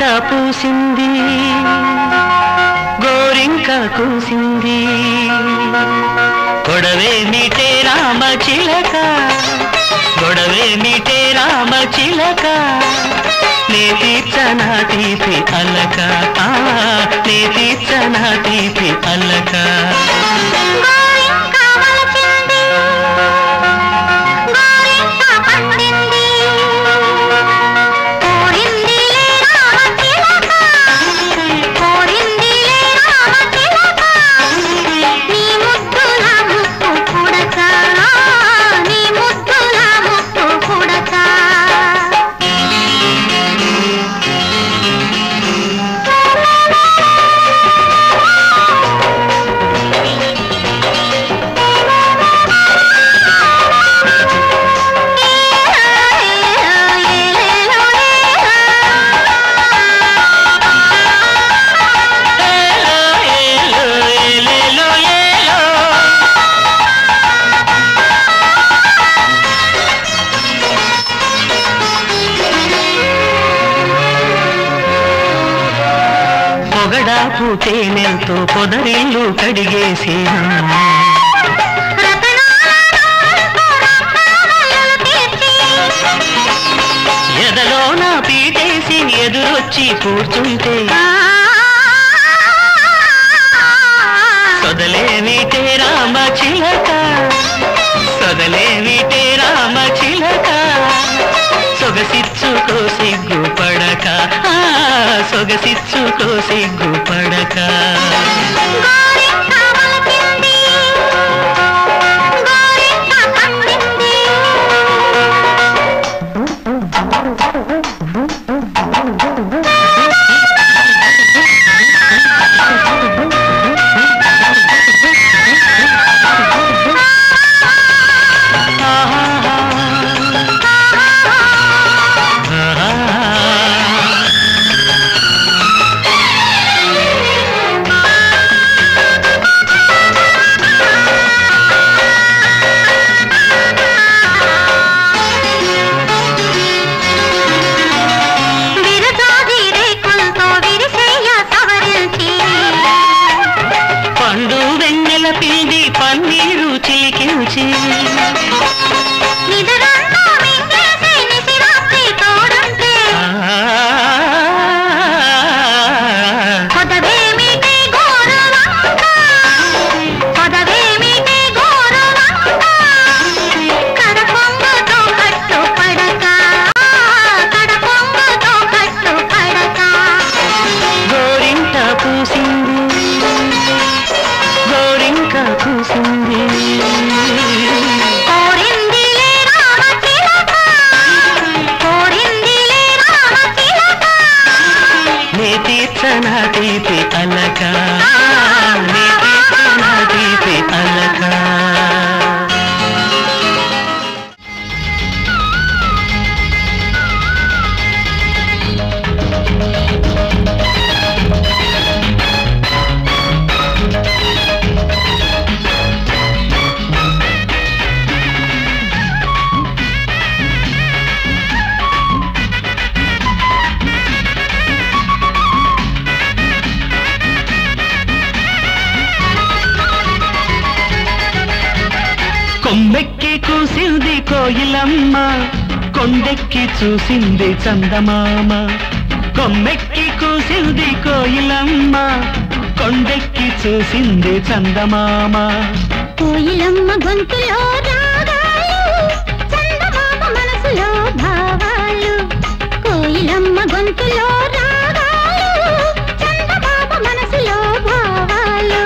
పూసింది గోరింక కూసింది గొడవే మీటే రామ చిలక గొడవే మీటే రామ చిలక నే తీర్చనా తీపి అల్లక ఆ, నే తీర్చనా తీపి అల్లక గోరింక వలచింది గోరింక పండింది కోరిందిలే రామ చిలక కోరిందిలే రామ చిలక నీ ముద్దుల ముక్కు పుడక నీ ముద్దుల ముక్కు పుడక ఏలో, ఏలో, ఏలేలో, ఏలో. పొగడా పూతేనెలతో పొదరిల్లు కడిగేసేనా ఎదలో నా పీటేసి ఎదురొచ్చి కూర్చుంటే సొదలేమిటే రామ చిలక సొదలేమిటే రామ చిలక సొగసిచ్చుకో సిగ్గు పడక ఆ, సొగసిచ్చుకో సిగ్గు పడక విరజాజి రేకులతో విరిసేయ సవరించి పండు వెన్నెల పిండి పన్నీరు చిలికించి నిదురంతా మింగేసి నిసిరాత్రి తోడుంటే పొదవేమిటి గోరువంక పొదవేమిటి గోరువంక కడపొంగుతో కట్టు పడక కడపొంగుతో కట్టు పడక గోరింట పూసింది గోరింక పూసింది కోరిందిలే రామ చిలక కోరిందిలే రామ చిలక నే తీర్చన తీపి అలక నే తీర్చన తీపి అలక కొమ్మెక్కి కూసింది కోయిలమ్మ కొండెక్కి చూసింది చందమామ కొమ్మెక్కి కూసింది కోయిలమ్మ కొండెక్కి చూసింది చందమామ కోయిలమ్మ గొంతులో రాగాలు చందమామ మనసులో భావాలు కోయిలమ్మ గొంతులో రాగాలు చందమామ మనసులో భావాలు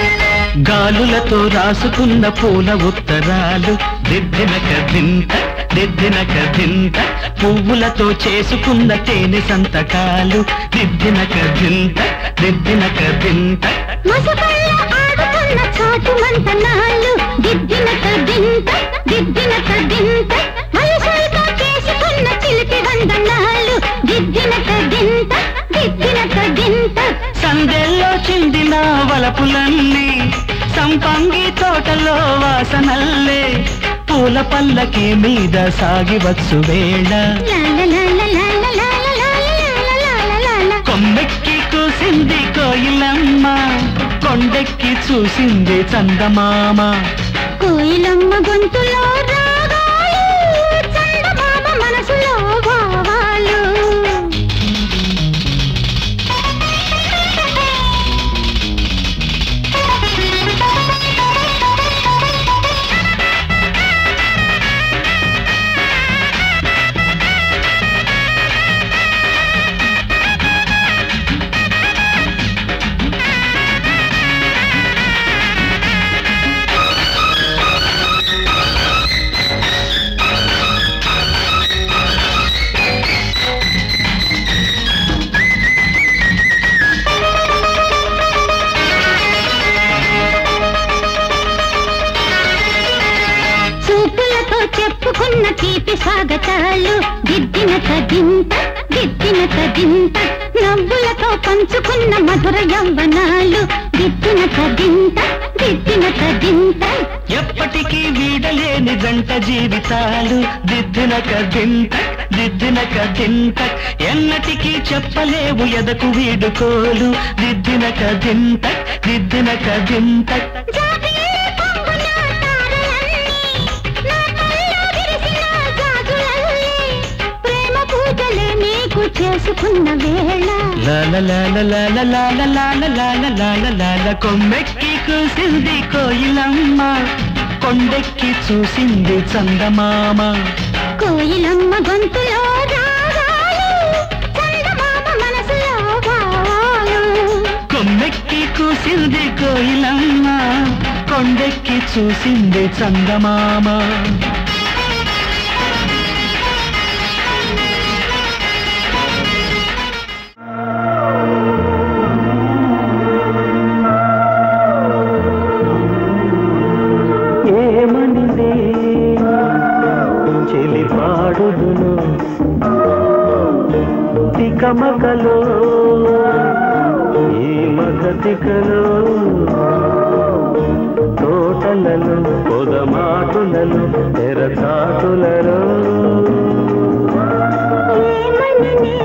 గాలులతో రాసుకున్న పూల ఉత్తరాలు దిద్దెనక దింత దిద్దినక దింత పువ్వులతో చేసుకున్న తేనె సంతకాలు దిద్దినక దింత దిద్దినక దింత మసకల్లో ఆడుతున్న చాటు మంతనాలు దిద్దిన దింత దిద్దిన దింత వయసులతో చేసుకున్న చిలిపి వందనాలు దిద్దిన దింత దిద్దిన దింత సందెల్లో చిందిన వలపులన్నీ సంపంగి తోటలో వాసనల్లే పూల పల్లకి మీద సాగివచ్చు వేళ లాల లాల లాల లాల లాల లాల లాల కొమ్మెక్కి కూసింది కోయిలమ్మ కొండెక్కి చూసింది చందమామ కోయిలమ్మ గొంతులో రాగాలు చందమామ మనసులో భావాలు చూపులతో చెప్పుకున్న తీపి స్వాగతాలు దిద్దిన దింత దిద్దిన దింత నవ్వులతో పంచుకున్న మధుర యవ్వనాలు దిద్దిన దింత దిద్దిన దింత ఎప్పటికీ వీడలేని జంట జీవితాలు దిద్దినక దింత దిద్దినక దింత ఎన్నటికీ చెప్పలేవు ఎదకు వీడుకోలు దిద్దినక దింత దిద్దినక దింత జాబిల్లి పొంగున తారలన్నీ, నా కల్లో విరిసిన గాజులన్నీ, ప్రేమ పూజలే నీకు చేసుకున్న వేళ లాల లాల లాల లాల లాల లాల లాల లాల కొమ్మెక్కి కూసింది కోయిలమ్మ కొండెక్కి చూసింది చందమామ కోయిలమ్మ గొంతులో రాగాలు చందమామ మనసులో భావాలు కొమ్మెక్కి కూసింది కోయిలమ్మ కొండెక్కి చూసింది చందమామ ఏమనిదే చెలిపాడుదును తికమకలో ఈ మగతికలో తోటలలో పొదమాటులలో తెరచాటులలో ఏమననే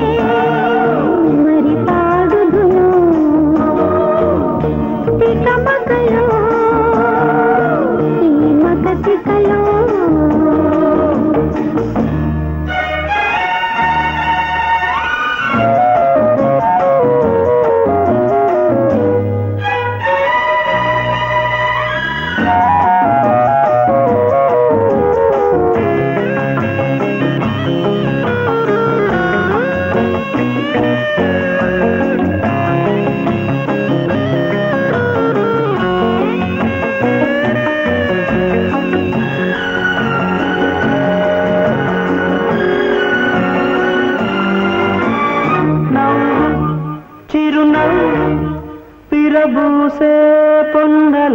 మరి పాడుదును తికమకలో ఈ మగతికలో నవ్వు చిరునవ్వు పిరబూసే పొన్నల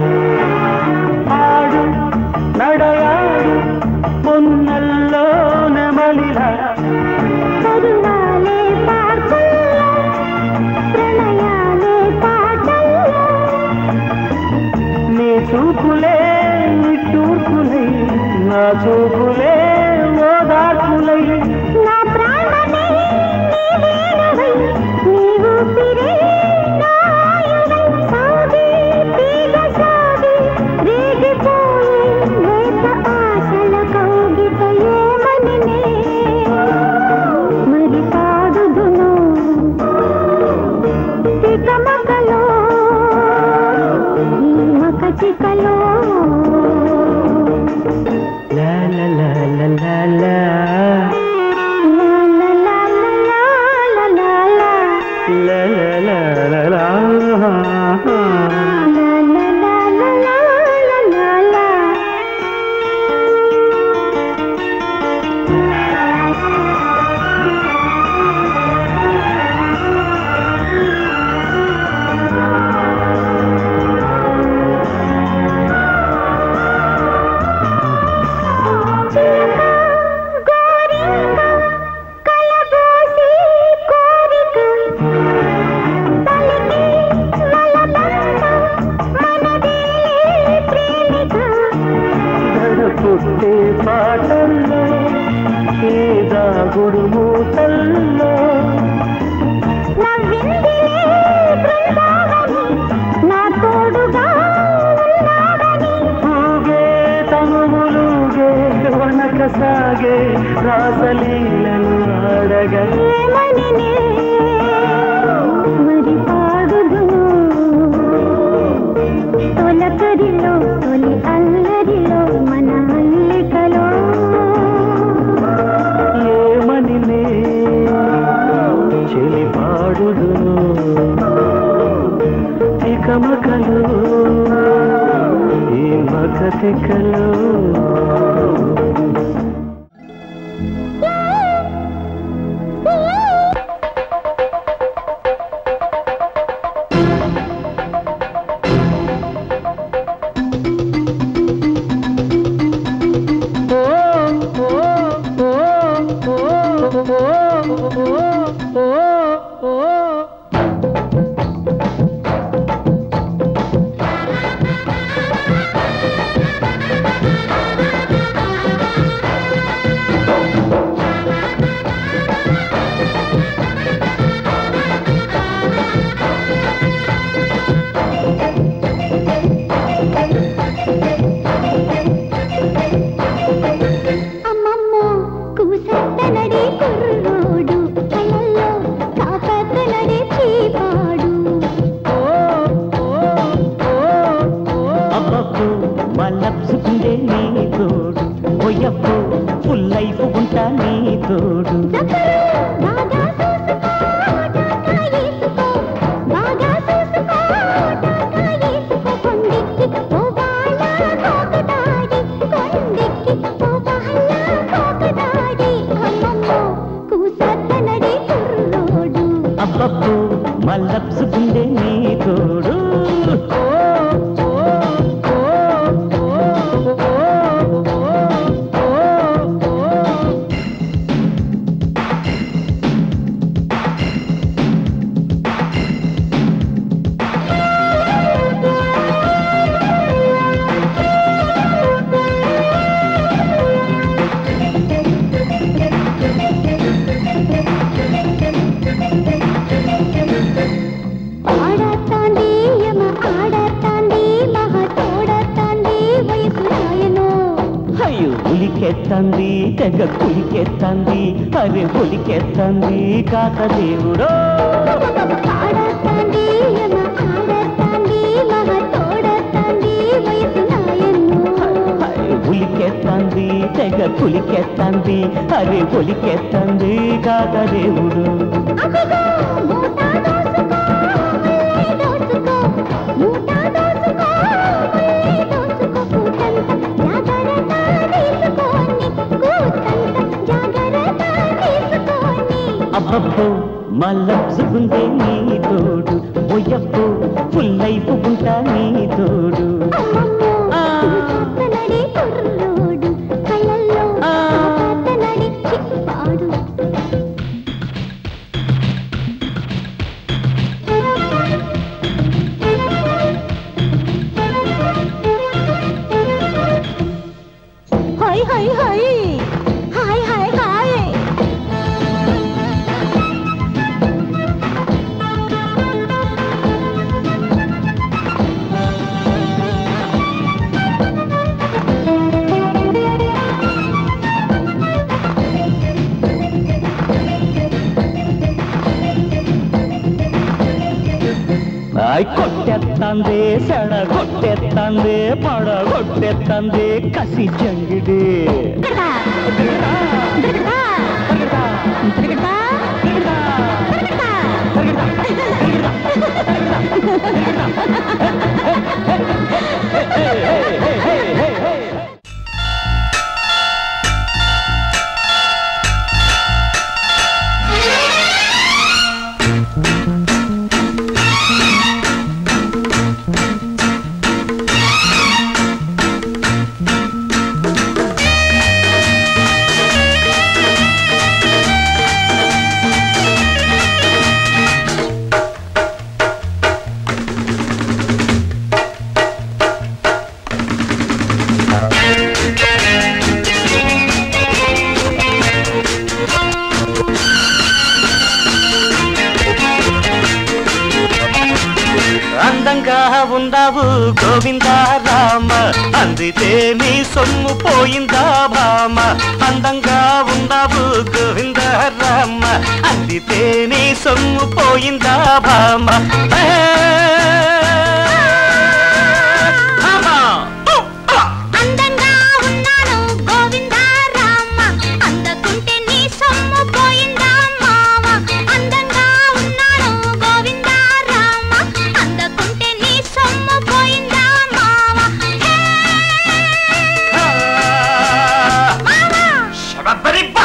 ఆడు నడయాడు పొన్నల్లో నెమలిలా పరువాలే పార్కుల్లో ప్రణయాలే పాటల్లో నీ చూపులే నిట్టూర్పులై నా చూపులే ఓదార్పులై నా ప్రాణమే నీ వీణవై, నీ ఊపిరే నా ఆయుధై. సాగి, తీగ సాగి, రేగిపోయే లేత ఆశల కౌగిట ఏమనినే మరి పాడుదును తికమకలో ఈ మకచికలో లా లా లా పుట్టే పాటల్లో ఏ దాగుడు మూతల్లో నవ్విందిలే బృందావని నా తోడుగా ఉన్నావని ఊగే తనువులుగే వనక సాగే రాసలీలను ఆడగా ఏమని మరి పాడుదు తొలకరిలో తొలి అల్లరిలో మన అల్లికలో ఏమని నే చెలి పాడుదు తికమకలు ఈ మగ తికలు అమ్మమ్మో కూసత్తనడే కుర్రోడు కళ్ళల్లో కాకత్తనడే చీపాడు అబ్బబ్బో మల్లప్సుకుండే నీ తోడు ఒయ్యబ్బో ఫుల్ లైఫ్ ఉంటా నీ తోడు బాగా చూసుకో బాగా చూసుకో టాకా వేసుకో కొండెక్కి పోవాల కోకటాడి కొండెక్కి పోవాల కోకటాడి అమ్మమ్మో కూసత్తనడే కుర్రోడు అబ్బబ్బో మల్లప్సుకుండే నీ తోడు ఆడతాంది యమ ఆడతాంది మహా తోడతాంది వయసు నాయనో అయ్యో ఉలికెత్తంది తెగ కులికెత్తంది అరే ఉలికెత్తంది కాక దేవుడో ఆడతాంది యమ ఆడతాంది మహా తోడతాంది వయసు నాయనో ఉలికెత్తంది తెగ కులికెత్తంది అరే ఒలికెత్తంది కాక దేవుడు అదిగో మూటా దోసుకో మళ్ళీ దోసుకో మూటా దోసుకో మళ్ళీ దోసుకో కూతంత జాగ్రత్త తీసుకోని కూతంత జాగ్రత్త తీసుకోని అబ్బబ్బో మల్లప్సుకుందే నీ తోడు ఒయ్యబ్బో ఫుల్ లైఫ్ ఉంటా నీ తోడు అమ్మమ్మో ఆ. కూసత్తనడే కుర్రోడు కళ్ళల్లో ఆ. కాకత్తనడే చిప్పాడు హాయ్ హాయ్ హాయ్ హాయ్ హాయ్ హాయ్ ఆయ్ కొట్టెత్తంది సెడ కొట్టెత్తంది పడ కొట్టెత్తంది కసి జంగిడి గోవింద రామ అందితే నీ సొమ్ము పోయిందా భామ అందంగా ఉన్నావు గోవింద రామ అందితే నీ సొమ్ము పోయిందా భామ ఏ, భామ. అందంగా ఉన్నాను గోవిందా రామ అందకుంటే నీ సొమ్ము పోయిందా మావ అందంగా ఉన్నాను గోవిందా రామ అందకుంటే నీ సొమ్ము పోయిందా మావ హే మావ శబబ్బరిబ్బా.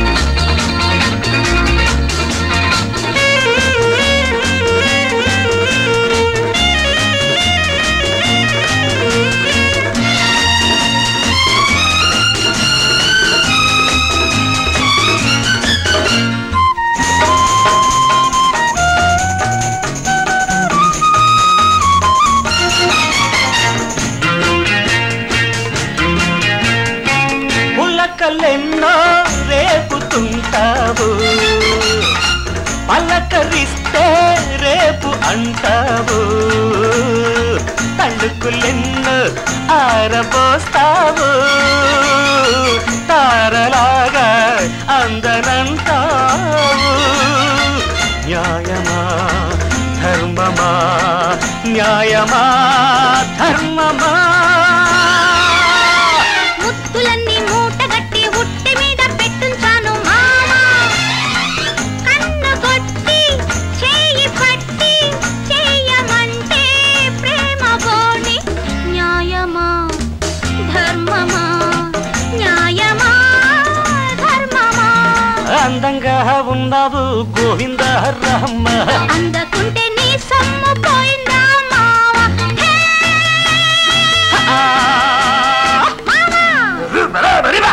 పులకలెన్నో రేపుతుంటావు పలకరిస్తే రేపు అంటావు తళుకులెన్నో ఆరబోస్తావు తారలాగా అందనంటావు న్యాయమా ధర్మమా న్యాయమా ధర్మమా ముత్తులన్నీ మూటగట్టి ఉట్టి మీద పెట్టుంచాను మామా కన్ను కొట్టి చేయి పట్టి చెయ్యమంటే ప్రేమ బోణి న్యాయమా ధర్మమా న్యాయమా ధర్మమా అందంగా ఉన్నావు గోవింద రామ అందకుంటే నీ సొమ్ము పోయిందా మావా హే మావా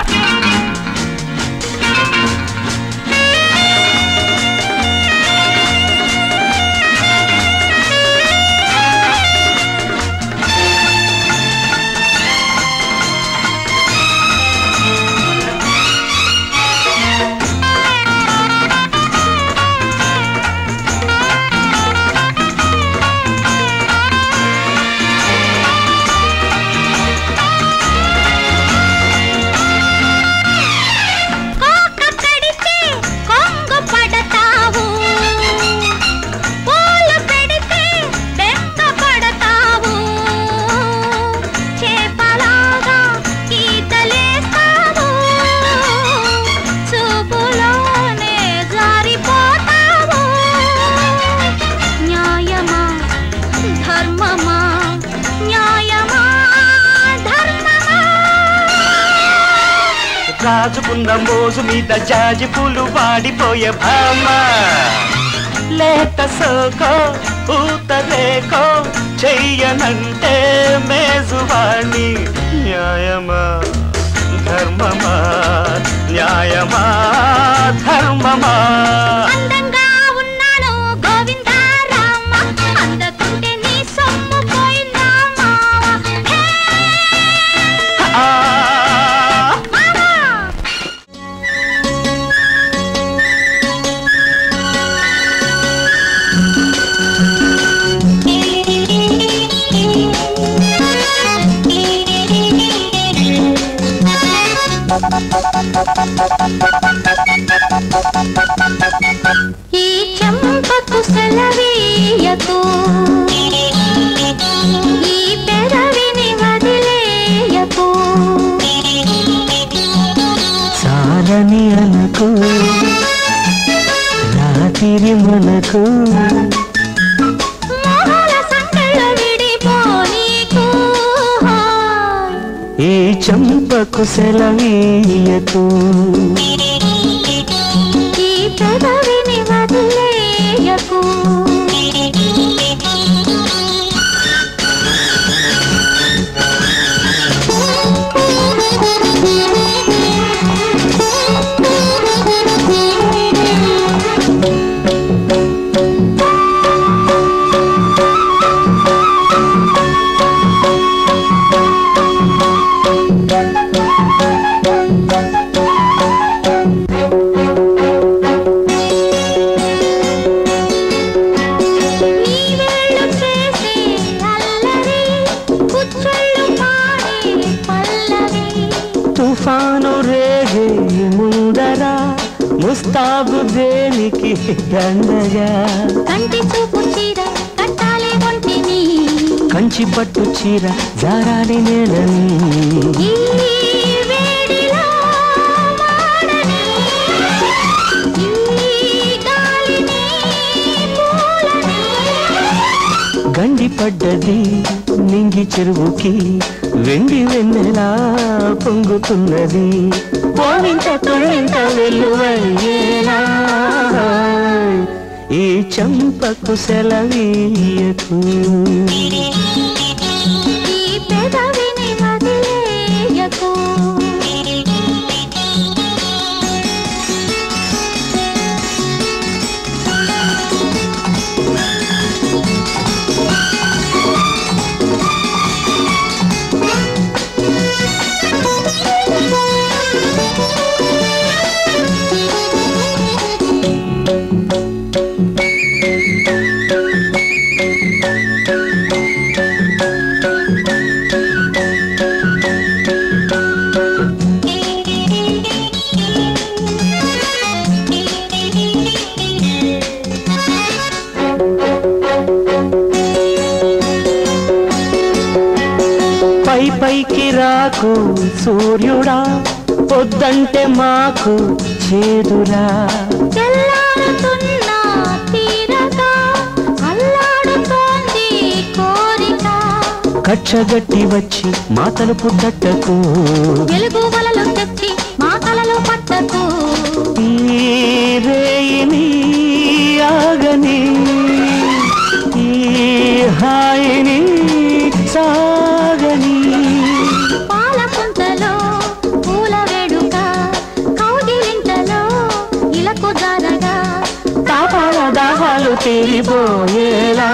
కోక కడితే కొంగు పడతావు పూలు పెడితే బెంగ పడతావు చేపలాగా ఈతలేస్తావు చూపులోనే జారిపోతావు న్యాయమా ధర్మమా న్యాయమా ధర్మమా రాజుకున్న మోజు మీద జాజి పూలు వాడిపోయే భామ లేత సోకో ఊత రేకో చెయ్యనంటే మేజువాణి న్యాయమా ధర్మమా న్యాయమా ధర్మమా అందంగా ఉన్నాను గోవిందా రామ అందకుంటే నీ సొమ్ము పోయిందా మావా హే ఆ మావా ఈ చెంపకు సెలవీయకు ఈ పెదవిని వదిలేయకు చాలని అనకు రాత్రి మనకు మోహల సంకళ్ళు విడిపోనీకు ఈ చంపకు సెలవీయకు ఈ పెదవిని వదిలేయకు తుఫాను రేగే ముందర ముస్తాబు దేనికి దండగా కంటి చూపు చీర కట్టాలి ఒంటిని కంచి పట్టు చీర జారాలి నేలని ఈ వేడిలో వాడని ఈ గాలిని పూలని గండి పడ్డది నింగి చెరువుకి వెండి వెన్నెలా పొంగుతున్నది పోవింత తొలింత వెల్లువయ్యేలా ఈ చంపకు సెలవీయకు ఈ పెదవిని వదిలేయకు పై పైకి రాకు సూర్యుడా పొద్దంటే మాకు చేదురా తెల్లారుతున్న తీరగా అల్లాడుతోంది కోరిక కచ్చగట్టి వచ్చి మా తలుపు తట్టకు వెలుగు వలలు తెచ్చి మా కలలు పట్టకు ఈ రేయిని ఆగని ఈ హాయిని సాగని పాల పుంతలో పూల వేడుక కౌగిలింతలో ఇలకు జారగా తాపాల దాహాలు తీరిపోయేలా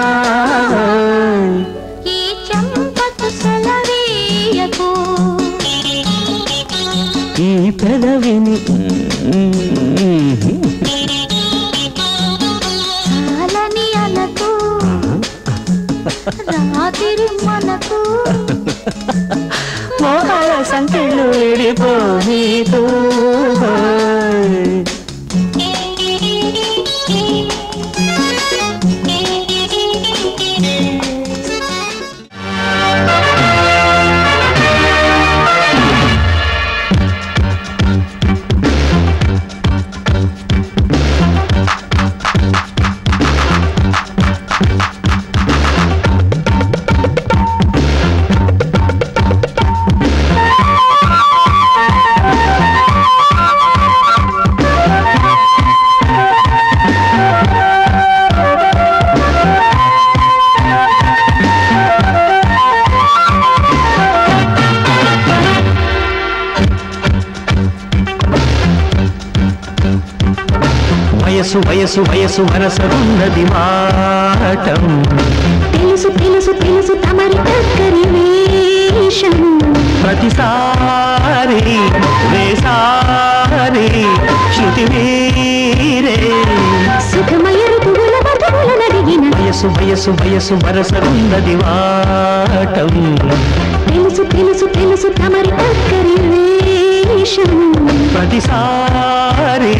ఈ చెంపకు సెలవీయకు ఈ పెదవిని చాలని అలకు రాత్రి మనకు మోహాల సంఖ్యలు విడిపోనీతూ వయసు వయసు వయసు వరసరున్నది మాటం తెలుసు తెలుసు తెలుసు తమరి దగ్గరి వేషం ప్రతిసారి వేసారి శృతి వీరే సుఖమయ ఋతువుల వధువుల నడిగిన వయసు వయసు వయసు వరసరున్నది వాటం తెలుసు తెలుసు తెలుసు తమరి దగ్గరి వేషం ప్రతిసారి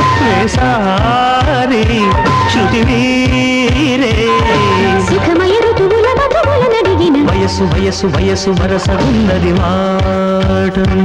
వేసారి శృతి వీరే సుఖమయ ఋతువుల వధువుల నడిగిన వయసు వయసు వయసు వరసరున్నది వాటం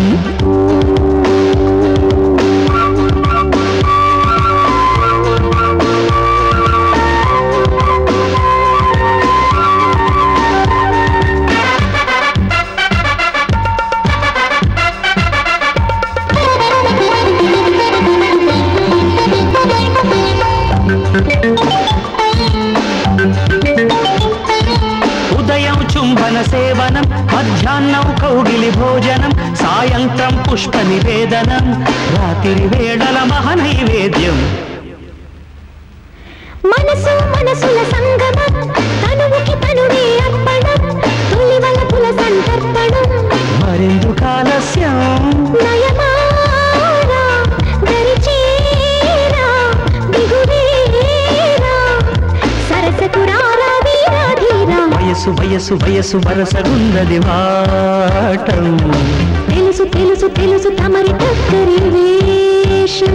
ఉదయం చుంబన సేవనం మధ్యాహ్నం కౌగిలి భోజనం సాయంత్రం పుష్ప నివేదనం రాత్రి వేళల మహనైవేద్యం మనసు మనసుల సంగమం తనువుకి తనువే అర్పణం తొలి వలపుల సంతర్పణం మరెందుకు ఆలస్యం నయమారా దరిచేరా దిగువేరా సరసకు రారా వీరా ధీరా వయసు వయసు వయసు వరసరున్నది వాటం తెలుసు తెలుసు తెలుసు తెలుసు తమరి టక్కరి వేషం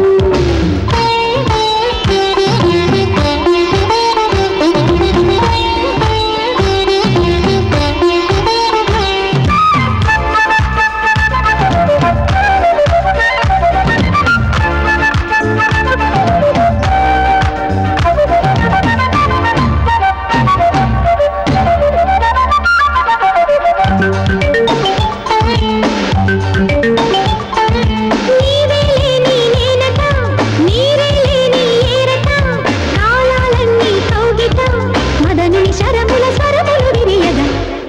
నీవే లేని నేనట నీరే లేని ఏరట కాలాలన్నీ కౌగిట మదనుని శరముల స్వరములు విరియగా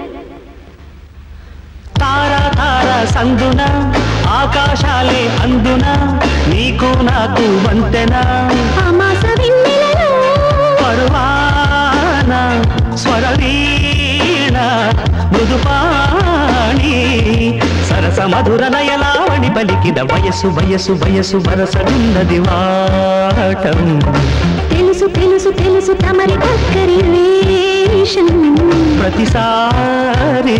తారా తారా సందున ఆకాశాలే అందున నీకు నాకు వంతెన అమాస వెన్నెలలో పరువాన స్వరవీణ మృదుపాణి సరస మధుర నయలావణి పలికిన వయసు వయసు వయసు వరసనున్నది వాటం తెలుసు తెలుసు తెలుసు తమరి టక్కరి వేషం ప్రతిసారి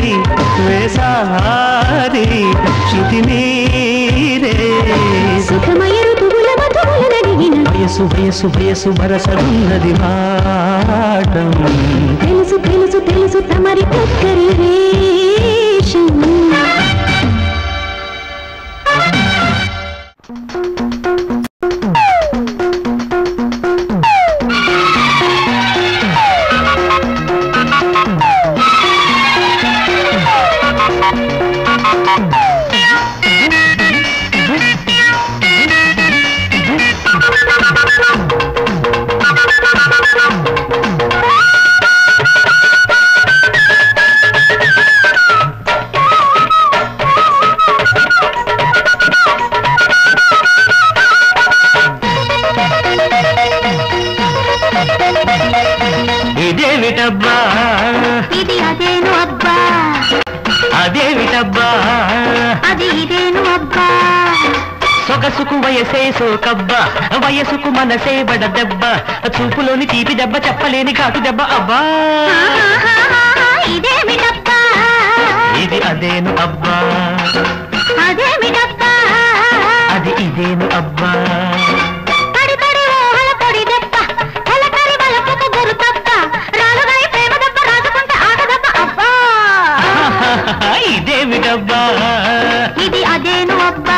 వేసారి శృతి మీరే సుఖమయ ఋతువుల మధువుల నడిగిన వయసు వయసు వయసు వరసనున్నది వాటం తెలుసు తెలుసు తెలుసు తమరి టక్కరి వేషం ఇదేమిటబ్బా ఇది అదేను అబ్బా అదేమిటబ్బా అది ఇదేను అబ్బా సొగసుకు వయసే సోకబ్బ వయసుకు మనసే బడ దెబ్బ చూపులోని తీపి దెబ్బ చెప్పలేని కాటు దెబ్బ అబ్బా ఆహాహాహా, ఇదేమిటబ్బా ఇది అదేను అబ్బా అదేమిటబ్బా అది ఇదేను అబ్బా పడి పడి ఊహల పొడి దెబ్బ కలకరి బలపుకు గురు తప్ప రాలుగై ప్రేమ దెబ్బ రాజుకుంటే ఆట దెబ్బ అబ్బా ఇదేమిటబ్బా ఇది అదేను అబ్బా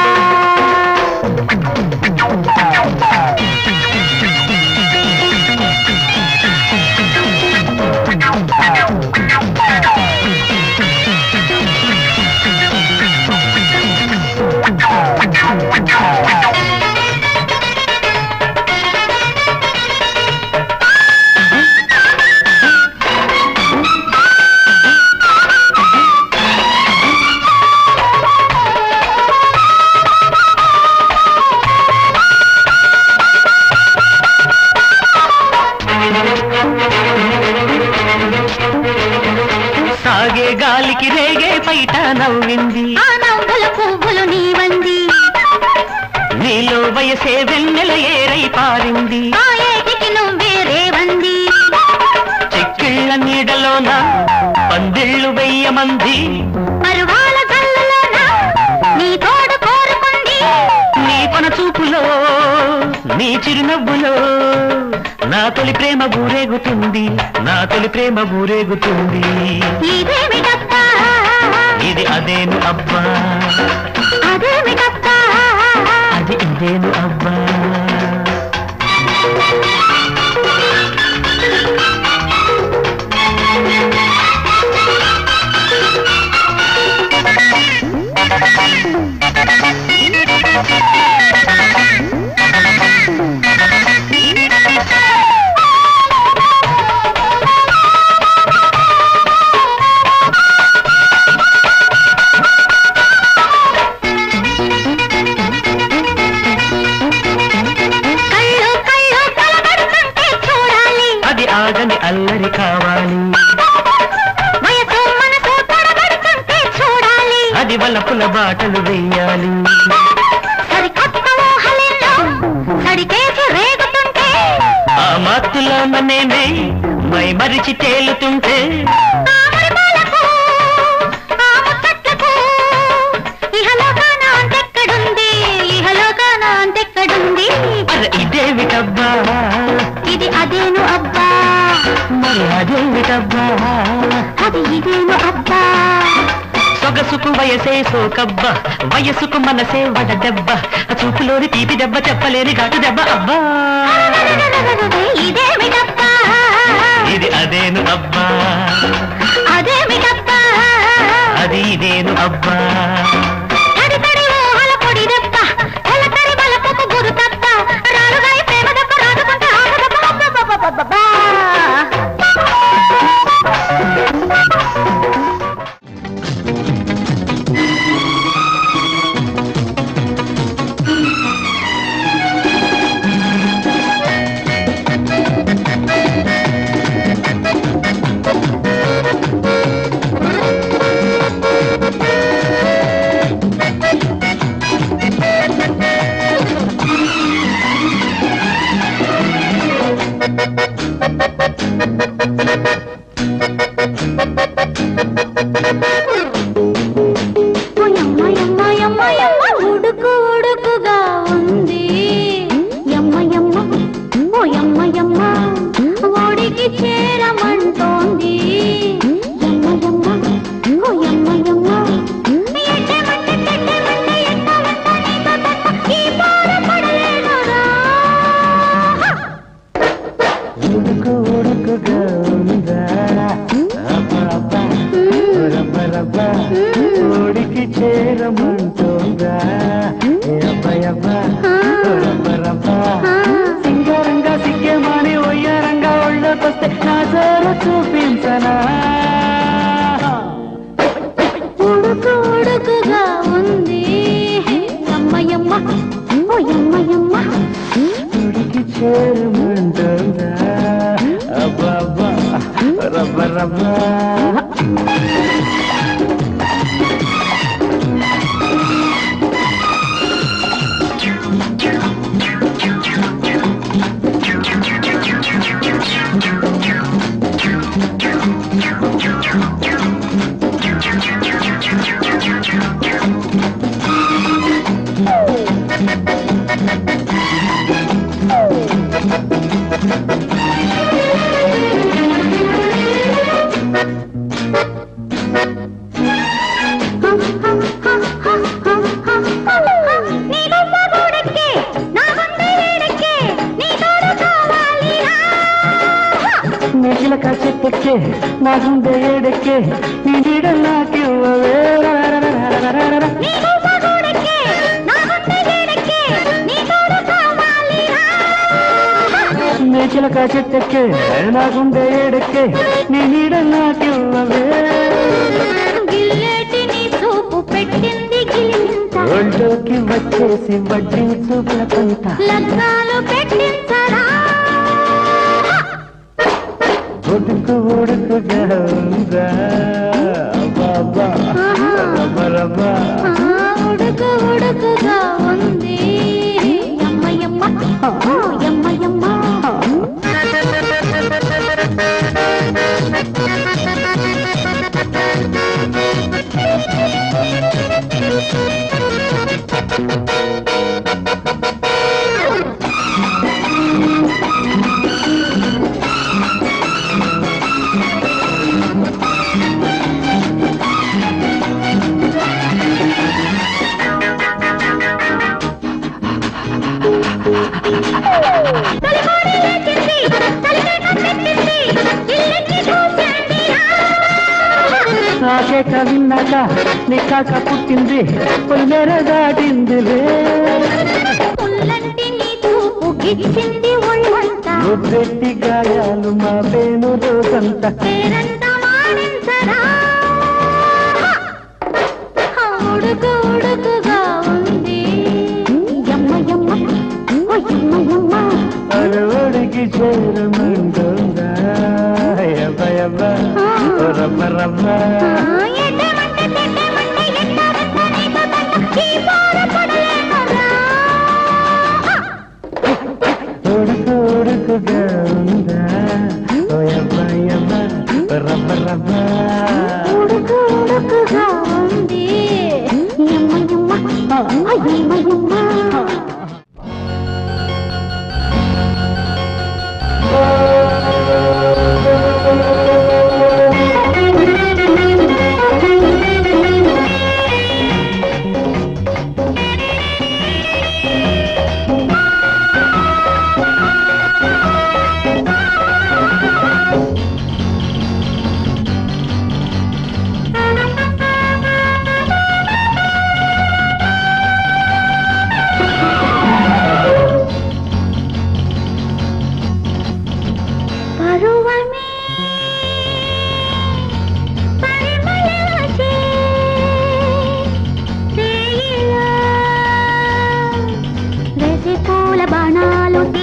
సాగే గాలికి రేగే పైట నవ్వింది ఆ నవ్వుల పువ్వులు నీవంది నీలో వయసే వెన్నెల ఏరై పారింది ఆ ఏటికి నువ్వే రేవంది చెక్కిళ్ళ నీడలోన పందిళ్ళు వెయ్యమంది పరువాల కళ్ళలోన నీ తోడు కోరుకుంది నీ కొన చూపులో నీ చిరునవ్వులో నా తొలి ప్రేమ ఊరేగుతుంది నా తొలి ప్రేమ ఊరేగుతుంది ఇదేమిటబ్బా ఇది అదేను అబ్బా అదేమిటబ్బా అది ఇదేను అబ్బా కళ్ళు కళ్ళు కలబడుతుంటే చూడాలి అది ఆగని అల్లరి కావాలి వయసు మనసు తడబడుతుంటే చూడాలి అది వలపుల బాటలు వెయ్యాలి సరికొత్త ఊహలెన్నో సడికేసి రేగుతుంటే ఆ మత్తులో నేనే మై మరిచి తేలుతుంటే ఆ మరిపాలకు, ఆ ముచ్చట్లకు, ఇహలోకానికి అదేమిటబ్బా అది ఇదేమో అబ్బా సొగసుకు వయసే సోకబ్బ వయసుకు మనసే వడ దెబ్బ చూపులోని తీపి దెబ్బ చెప్పలేని ఘాటు దెబ్బ అబ్బా ఇదేమిటబ్బా ఇది అదేను అబ్బా అదేమిటబ్బా అది ఇదేను అబ్బా తడి తడి ఊహల పొడి దెబ్బ తెల్లతడి బలపుకు గురు తప్ప రాలుగాయి ప్రేమ దెబ్బ రాజుకుంటే ఆట దెబ్బ అబ్బబ్బబ్బబ్బబ్బా. యమ్మ యమ్మ యమ్మ యమ్మ ఉడుకు ఉడుకుగా ఉంది యమ్మ యమ్మ ఓ యమ్మ యమ్మ ఓడికి చేరమంటోంది యమ్మ యమ్మ ఓ యమ్మ యమ్మ ఎట్టమంటే తెట్టమంటే ఎట్టమంటే నీతో తప్ప ఈ బాధ పడలేనురా. ఉడుకు ఉడుకుగా ఉందా అబ్బా అబ్బా రబ్బ రబ్బ ఓడికి చేరమంటోందా అబ్బాయబ్బా రబ్బ రబ్బ సింగారంగా సిగ్గేమాని ఒయ్యారంగా ఒళ్ళకొస్తే నా జోరు చూపించనా ఉడుకు ఉడుకుగా ఉంది యమ్మ యమ్మ ఓ యమ్మ యమ్మ ఉడికి చేరమంటోందా అబ్బా అబ్బా రబ్బ రబ్బ నీ బొమ్మ గూడెక్కే, నా వంద ఏడెక్కే, నీ తోడు కావాలిరా. నెగిలక చెట్టెక్కే నా గుండె ఏడెక్కే నీ నీడ నాకివ్వవే నీ బొమ్మ గూడెక్కే, నా వంద ఏడెక్కే, నీ తోడు కావాలిరా. నెగిలక చెట్టెక్కే నా గుండె ఏడెక్కే నీ నీడ నాకివ్వవే గిల్లేటి నీ చూపు పెట్టింది గిలింత ఒళ్ళోకి వచ్చేసి వడ్డీ చూపుల కొంత లగ్నాలు పెట్టించరా ఉడుకు ఉడుకుగా ఉందా బాబా రబ్బ రబ్బ ఆ, ఉడుకు ఉడుకుగా ఉంది యమ్మ యమ్మ ఓ యమ్మ యమ్మ తలకోడి లేచింది, తలకేట పెట్టింది, ఇల్లెక్కి కూర్చోండి రా. నాకే కవిన్నాక నిక్కాక పుట్టింది పొలిమేర దాటిందిలే ముల్లంటి నీ చూపు గిచ్చింది ఒళ్ళంతా ముద్దెట్టి గాయాలు మా పేను రోజంతా పేరంతా మాడించరా ఆ, ఉడుకు ఉడుకుగా ఉంది యమ్మ యమ్మ ఓ యమ్మ యమ్మ అరవడికి చేరమంటుందా యబ్బ యబ్బ ఓ రబ్బ రబ్బ ఆ, ఎట్టమంటే తిట్టమంటే ఎట్టారంటే నీతో తంట ఈ బాధ పడలేనురా. ఉడుకు ఉడుకుగా ఉందా ఓ యబ్బ యబ్బ ఓ రబ్బ రబ్బ ఉడుకు ఉడుకుగా ఉంది యమ్మ యమ్మ ఆ, యమ్మ యమ్మ ఓ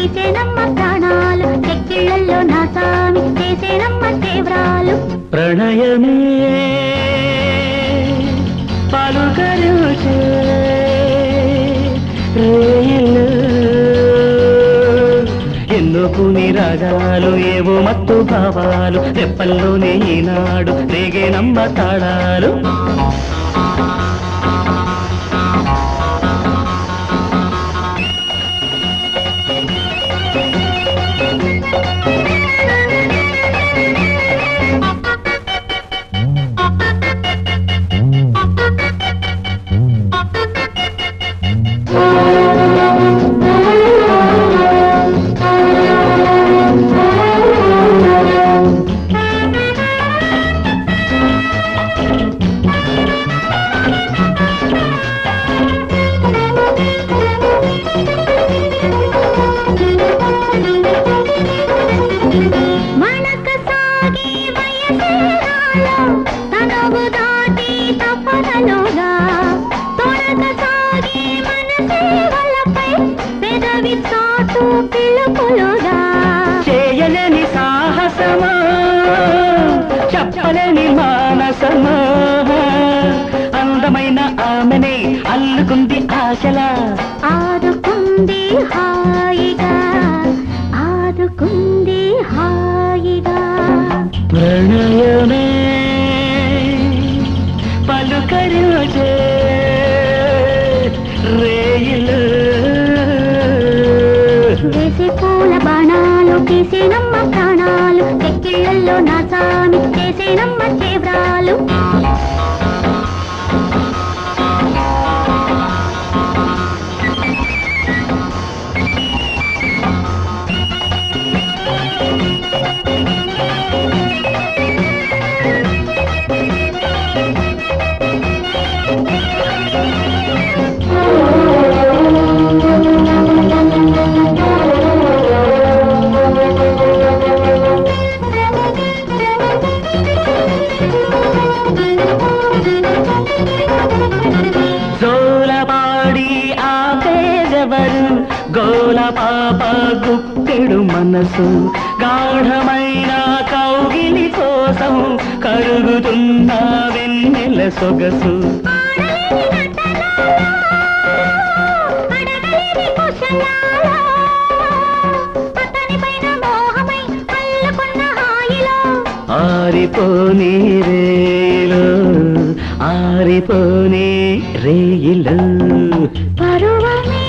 తీసేనమ్మ ప్రాణాలు చెక్కిళ్ళల్లో నా సామి చేసేనమ్మ తీవ్రాలు ప్రణయమే పలుకరుచే రేయిలు ఎన్నో పుని రాగాలు ఏవో మత్తు భావాలు రెప్పల్లోనే ఈనాడు రేగే నమ్మ తాళాలు మనక సాగి వయసేరాలో తనవు దాటి తపనలోగా తొడక సాగి మనసే వలపై పెదవి చాటు పిలుపులుగా చేయలేని సాహసమా చెప్పలేని మానసమా అందమైన ఆమెనే అల్లుకుంది ఆశలా ఆదుకుంది హాయిగా ఆదుకుంది హాయిగా ప్రణయమే పలుకరుచే రేయిలు వేసి పూల బాణాలు తీసేనమ్మ ప్రాణాలు చెక్కిళ్ళల్లో నా సామి చేసేనమ్మ చేవ్రాలు జోలపాడి ఆపేదెవరు గోల పాప గుప్పెడు మనసు గాఢమైన కౌగిలి కోసం కరుగుతున్న వెన్నెల సొగసు అడగలేని కుశలాలో, అతనిపైన మోహమై అల్లుకున్న హాయిలో, ఆరిపోని రేలు ఆరిపోని రేయిలు పరువమే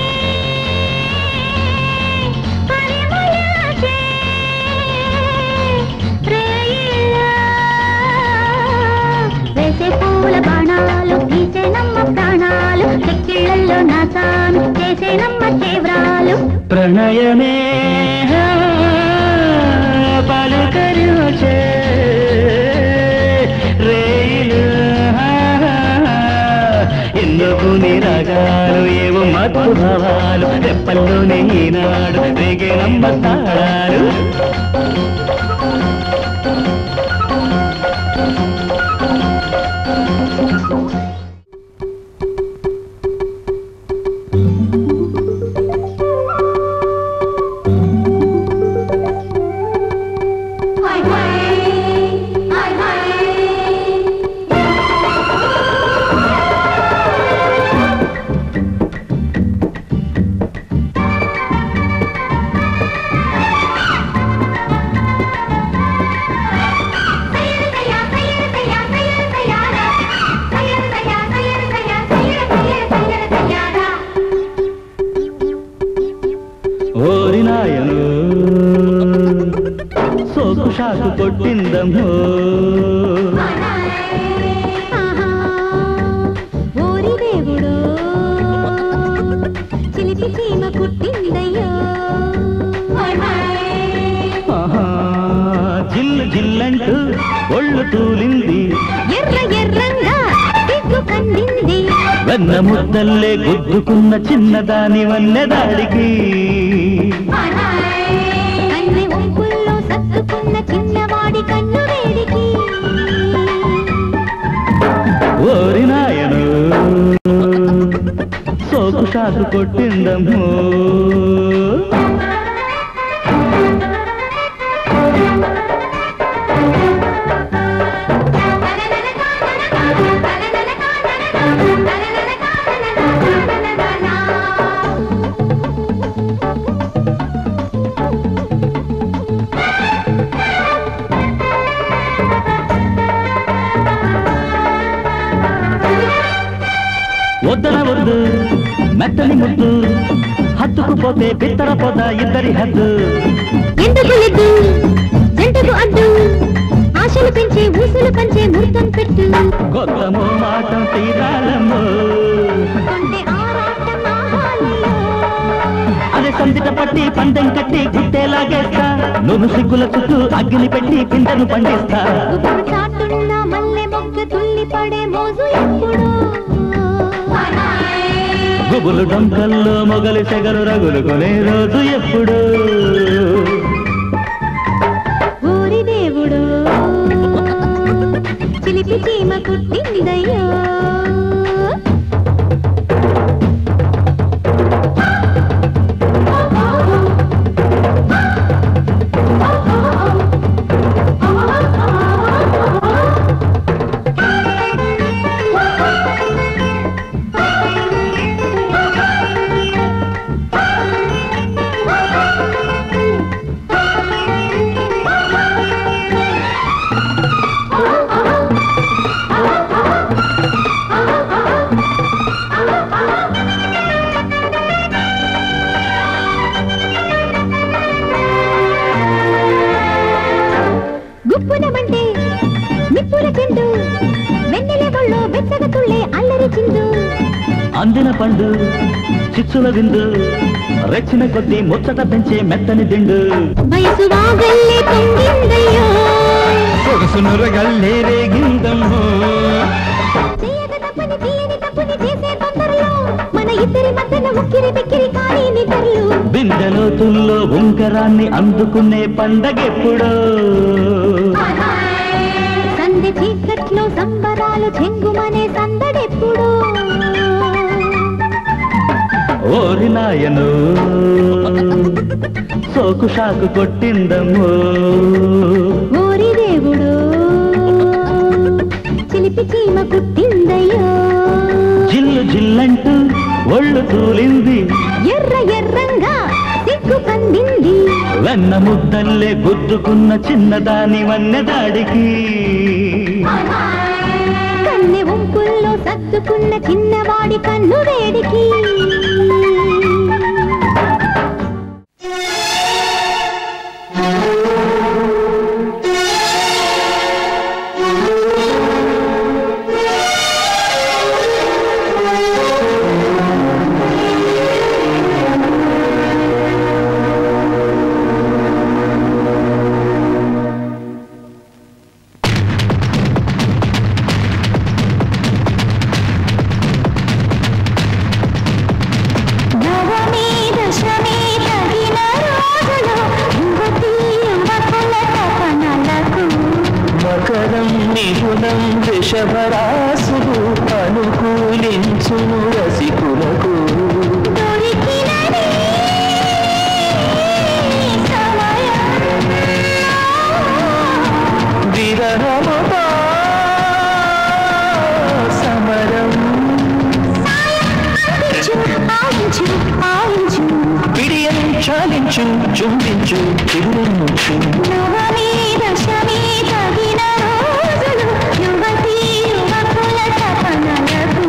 పరిమళించే రేయిలో, వేసే పూల బాణాలు తీసేనమ్మ ప్రాణాలు చెక్కిళ్ళల్లో నా సామి చేసేనమ్మ చేవ్రాలు ప్రణయమే పలుకరుచే రేలు ఎందుకు నిరగాలు ఏవో మధు భావాలు రెప్పల్లోనే ఈనాడు రేగే నమ్మతాడాలు Hai hai, hai hai. ఓరి నాయను సోకు షాకు కొట్టిందమ్మో ఓరి దేవుడు చిలిపి చీమ కుట్టిందయ్యో ఆహా, జిల్లు జిల్లంటూ ఒళ్ళు తూలింది ఎర్ర ఎర్రంగా సిగ్గు కందింది వెన్న ముద్దల్లే గుద్దుకున్న చిన్నదాని వన్నెదాడికి కన్నె ఒంపుల్లో సత్తుకున్న చిన్నవాడి కన్ను వేడికి ఓరి నాయను సోకు షాకు కొట్టిందమ్మో వద్దన వద్దు మెత్తని ముద్దు హత్తుకుపోతే పిత్తర పొద ఇద్దరి హద్దు ఎందుకు లేదు జంటకు అడ్డు ఆశలు పెంచే ఊసులు పంచే ముహూర్తం పెట్టు కొత్తమో మాటం తీరాలమ్మో కొంటే ఆరాటం ఆహాలిలో. అదే సందిట పట్టి పందెం కట్టి గుట్టేలాగేస్తా నువ్వు సిగ్గుల చుట్టూ అగ్గిని పెట్టి పిందెను పండిస్తా గుబురు చాటున్న మల్లె మొగ్గ తుల్లి పడే మోజు ఎప్పుడు గుబులు డొంకల్లో మొగలి సెగలు రగులు కొనే రోజు ఎప్పుడు ఓరి దేవుడు చిలిపి చీమ కుట్టిందయ్యో గుప్పునమంటే నిప్పుల చెండు వెన్నెల ఒళ్ళో వెచ్చగ తుళ్ళే అల్లరి చిందు అందిన పండు చిచ్చుల విందు రెచ్చిన కొద్దీ ముచ్చట పెంచే మెత్తని దిండు వయసు వాగల్లే పొంగిందయ్యో సొగసు నురగల్లే రేగిందమ్మో చేయక తప్పని తీయని తప్పుని చేసే తొందరలో మన ఇద్దరి మధ్యన ఉక్కిరి బిక్కిరి కానీ నిద్రలు బిందెలో తుల్లో ఉంకరాన్ని అందుకునే పండగెప్పుడో సందె చీకట్లో సంబరాలు చెంగుమనే సందడెప్పుడు ఓరి నాయను సోకు షాకు కొట్టిందమ్మో ఓరి దేవుడు చిలిపి చీమ కుట్టిందయ్యో జిల్లు జిల్లంటూ ఒళ్ళు తూలింది ఎర్ర ఎర్రంగా సిగ్గు పండింది వెన్న ముద్దల్లే గుద్దుకున్న చిన్నదాని వన్నెదాడికి కన్నె వంపుల్లో సర్దుకున్న చిన్నవాడి కన్ను వేడికి నవమి దశమి తగిన రోజులు యువతి యువకుల తపనలకు మకరం మిథునం వృషభరాసులు అనుకూలించును రసికులకు దొరికినది సమయం విరహముతో సమరం ఆయించు ఆయించు ఆయించు విడియం చాలించు చుంబించు చిరునవ్వు నవమి దశమి తగిన రోజులు యువతి యువకుల తపనలకు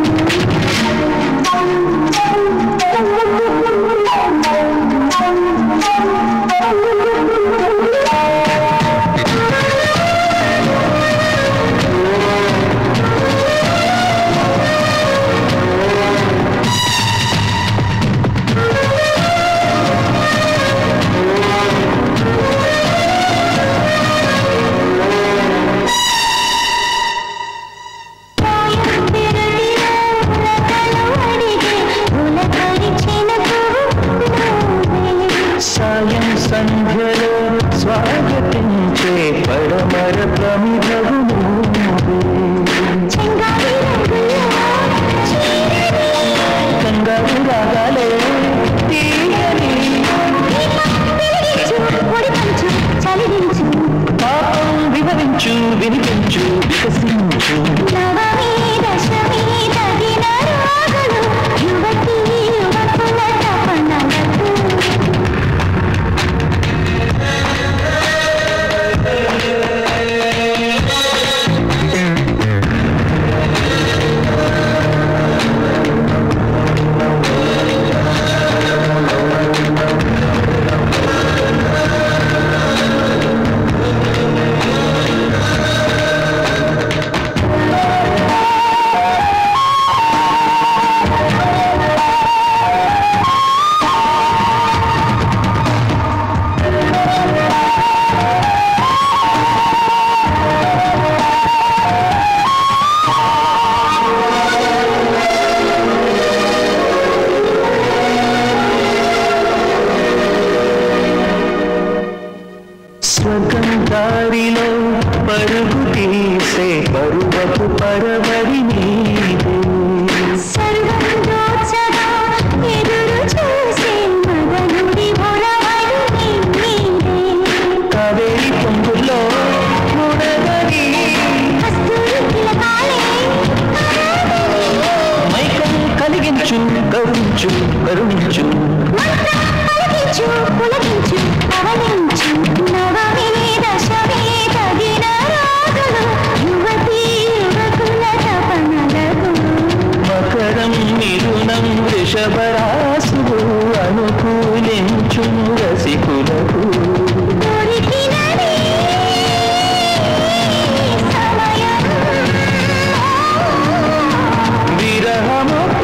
ఆ వినిపించు వికసించు నవమి దశమి తగిన రాగులు యువతి యువకుల తపనలకు స్వర్గం దారిలో పరుగు తీసే పరువపు పరవడి నీదే సర్వం దోచగా ఎదురు చూసే మగనుడి ఒరవడి నీదే కావేరి పొంగుల్లో ముడగని కస్తూరి తిలకాలే మైకం కలిగించు కరుణించు కరుణించు మంత్రం పలికించు పులకించు పవలించు నవమి దశమి తగిన రాగులు యువతి యువకుల తపనలకు మకరం మిథునం వృషభరాశులు అనుకూలించు రసికులకు దొరికినది సమయం విరహముక్త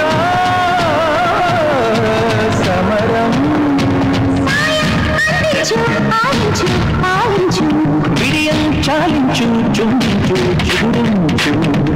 సమరం అందించు ఆలించు ఆలించు విడియం చాలించు చుంచు చుడించు